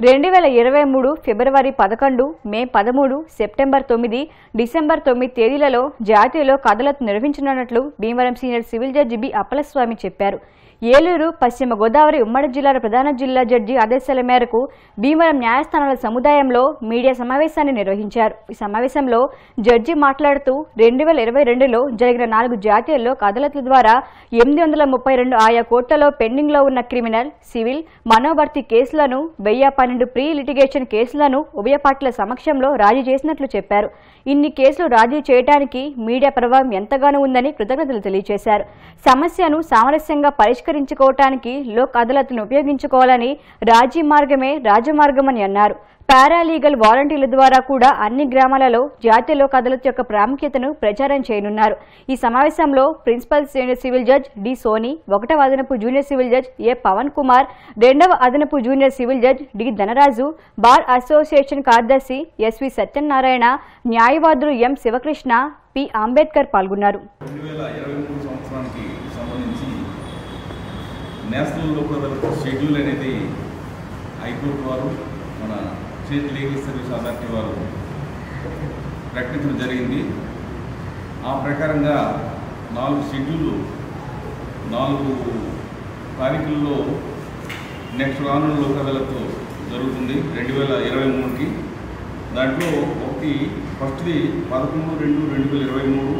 రెండు వేల ఇరవై మూడు ఫిబ్రవరి పదకొండు మే పదమూడు సెప్టెంబర్ తొమ్మిది డిసెంబర్ తొమ్మిది తేదీలలో జాతీయలో కథలతు నిర్వహించనున్నట్లు Bhimavaram senior civil judge B Appalaswamy చెప్పారు ఏలూరు పశ్చిమ గోదావరి ఉమ్మడి జిల్లాల ప్రధాన జిల్లా జడ్జి ఆదేశాల మేరకు భీమవరం న్యాయస్థానాల సముదాయంలో మీడియా సమావేశాన్ని నిర్వహించారు ఈ సమావేశంలో జడ్జి మాట్లాడుతూ రెండు వేల ఇరవై రెండులో జరిగిన నాలుగు జాతీయ లోక్ అదాలత్ల ద్వారా ఎనిమిది వందల ముప్పై రెండు ఆయా కోర్టులలో పెండింగ్లో ఉన్న క్రిమినల్ సివిల్ మనోవర్తి కేసులను వెయ్యి పన్నెండు ప్రీ లిటిగేషన్ కేసులను ఉభయ పార్టీల సమక్షంలో రాజీ చేసినట్లు చెప్పారు ఇన్ని కేసులు రాజీ చేయడానికి మీడియా ప్రభావం ఎంతగానో ఉందని కృతజ్ఞతలు తెలియజేశారు సమస్యను సామరస్యంగా పరిష్కరించుకోవటానికి లోక్ అదాలత్ను ఉపయోగించుకోవాలని రాజీ మార్గమే రాజమార్గమని అన్నారు పారాలీగల్ వాలంటీర్ల ద్వారా కూడా అన్ని గ్రామాలలో జాతీయ లోక్ అదాలత్ యొక్క ప్రాముఖ్యతను ప్రచారం చేయనున్నారు ఈ సమావేశంలో principal senior civil judge D Soni ఒకటవ అదనపు junior civil judge A Pavan Kumar రెండవ అదనపు junior civil judge D Dhanaraju bar association కార్యదర్శి ఎస్వి సత్యనారాయణ న్యాయవాదులు ఎం శివకృష్ణ పి అంబేద్కర్ పాల్గొన్నారు రెండు వేల ఇరవై మూడు సంవత్సరానికి సంబంధించి నేషనల్ లోక్ అదాలత్ షెడ్యూల్ అనేది హైకోర్టు వారు మన స్టేట్ లీగల్ సర్వీస్ అథారిటీ వారు ప్రకటించడం జరిగింది ఆ ప్రకారంగా నాలుగు షెడ్యూళ్ళు నాలుగు తారీఖుల్లో నెక్స్ట్ రానున్న లోక్ అదాలత్ జరుగుతుంది రెండు వేల ఇరవై మూడుకి దాంట్లో ఒకటి ఫస్ట్ది పదకొండు రెండు రెండు వేల ఇరవై మూడు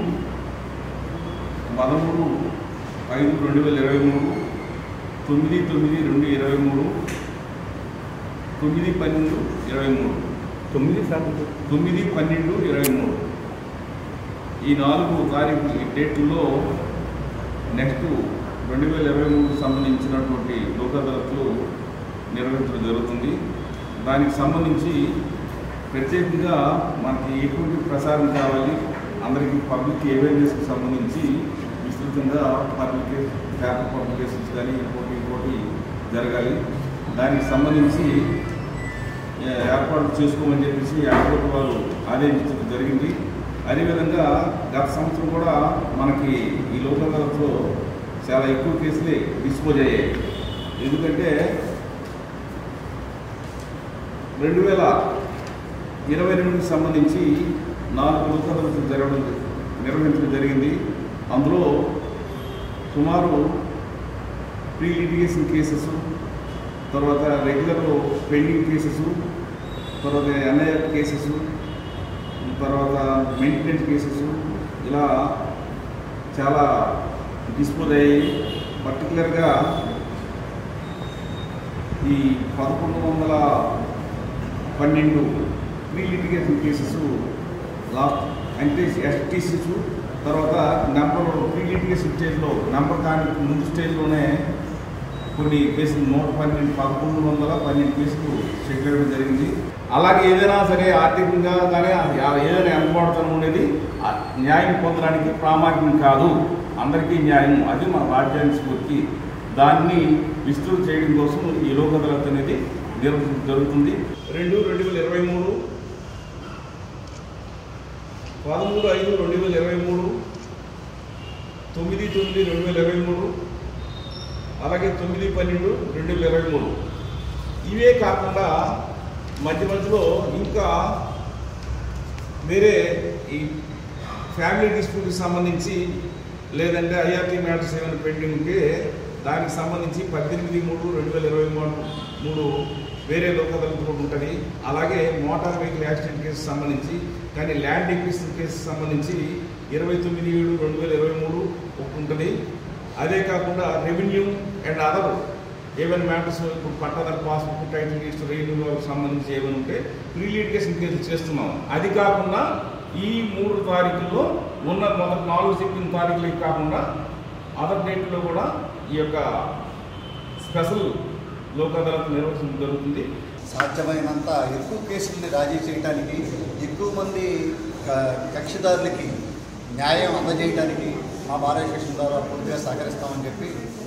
పదమూడు ఐదు రెండు వేల ఇరవై మూడు తొమ్మిది తొమ్మిది రెండు ఇరవై మూడు తొమ్మిది పన్నెండు ఇరవై మూడు తొమ్మిది శాతం తొమ్మిది పన్నెండు ఇరవై మూడు ఈ నాలుగు తారీఖు ఈ డేట్లో నెక్స్ట్ రెండు వేల ఇరవై మూడుకు సంబంధించినటువంటి లోక్ అదాలత్లు నిర్వహించడం జరుగుతుంది దానికి సంబంధించి ప్రత్యేకంగా మనకి ఎటువంటి ప్రసారం కావాలి అందరికీ పబ్లిక్ అవేర్నెస్కి సంబంధించి విస్తృతంగా పబ్లికేషన్ పేపర్ పబ్లికేషన్స్ కానీ ఇంకోటి ఇంకోటి జరగాలి దానికి సంబంధించి ఏ, ఏర్పాటు చేసుకోమని చెప్పేసి హైకోర్టు వారు ఆదేశించడం జరిగింది అదేవిధంగా గత సంవత్సరం కూడా మనకి ఈ లోక్ అదాలత్లో చాలా ఎక్కువ కేసులే డిస్పోజ్ అయ్యాయి ఎందుకంటే రెండు వేల ఇరవై రెండుకి సంబంధించి నాలుగు లోక్ అదాలత్లు జరగడం నిర్వహించడం జరిగింది అందులో సుమారు ప్రీ లిటిగేషన్ కేసెస్ తర్వాత రెగ్యులర్ పెండింగ్ కేసెస్ తర్వాత ఎన్ఐఆర్ కేసెస్ తర్వాత మెయింటెనెన్స్ కేసెస్ ఇలా చాలా డిస్పోజ్ అయ్యాయి పర్టికులర్గా ఈ పదకొండు వందల పన్నెండు ప్రీ లిటిగేషన్ కేసెస్ లాస్ట్ అంటే ఎస్టీసీస్ తర్వాత నెంబర్ ప్రీ లిటిగేషన్ స్టేజ్లో నెంబర్ కానీ ముందు స్టేజ్లోనే కొన్ని కేసులు నూట పన్నెండు పదకొండు వందల పన్నెండు కేసులు సెటిల్ అవ్వడం జరిగింది అలాగే ఏదైనా సరే ఆర్థికంగా కానీ ఆ- ఏదైనా వెనకబడతనం ఉండేది ఆ న్యాయం పొందడానికి ప్రామాణికం కాదు అందరికీ న్యాయం అది మన రాజ్యాంగ స్ఫూర్తి దాన్ని విస్తృత చేయడం కోసం ఈ లోక్ అదాలత్ అనేది నిర్వహించడం జరుగుతుంది రెండు రెండు వేల ఇరవై మూడు పదమూడు ఐదు రెండు వేల ఇరవై మూడు తొమ్మిది తొమ్మిది రెండు వేల ఇరవై మూడు అలాగే తొమ్మిది పన్నెండు రెండు వేల ఇరవై మూడు ఇవే కాకుండా మధ్య మధ్యలో ఇంకా వేరే ఈ ఫ్యామిలీ డిస్ప్యూట్కి సంబంధించి లేదంటే ఐఆర్టీ మ్యాటర్స్ ఏమైనా పెండింగ్ ఉంటే దానికి సంబంధించి పద్దెనిమిది మూడు రెండు వేల ఇరవై మూడు మూడు వేరే లోక్ అదాలత్ కూడా ఉంటుంది అలాగే మోటార్ వెహికల్ యాక్సిడెంట్ కేసు సంబంధించి కానీ ల్యాండ్ ఎక్విజిషన్ కేసు సంబంధించి ఇరవై తొమ్మిది ఏడు రెండు వేల ఇరవై మూడు ఒకటి ఉంటుంది అదే కాకుండా రెవెన్యూ అండ్ అదర్ ఏమైనా మ్యాటర్స్ ఇప్పుడు పట్టాదారు పాస్బుక్ టైటిల్ డీడ్స్ రెవెన్యూకి సంబంధించి ఏమైనా ఉంటే ప్రీ లిటిగేషన్ కేసులు చేస్తున్నాం అది కాకుండా ఈ మూడు తారీఖుల్లో ఉన్న మొదటి నాలుగు చెప్పిన తారీఖులకి కాకుండా అదర్ డేట్లో కూడా ఈ యొక్క స్పెషల్ లోక్ అదాలత్ నిర్వహించడం జరుగుతుంది సాధ్యమైనంత ఎక్కువ కేసుల్ని రాజీ చేయడానికి ఎక్కువ మంది క- కక్షిదారులకి న్యాయం అందజేయడానికి మా బార్ అసోసియేషన్ ద్వారా పూర్తిగా సహకరిస్తామని చెప్పి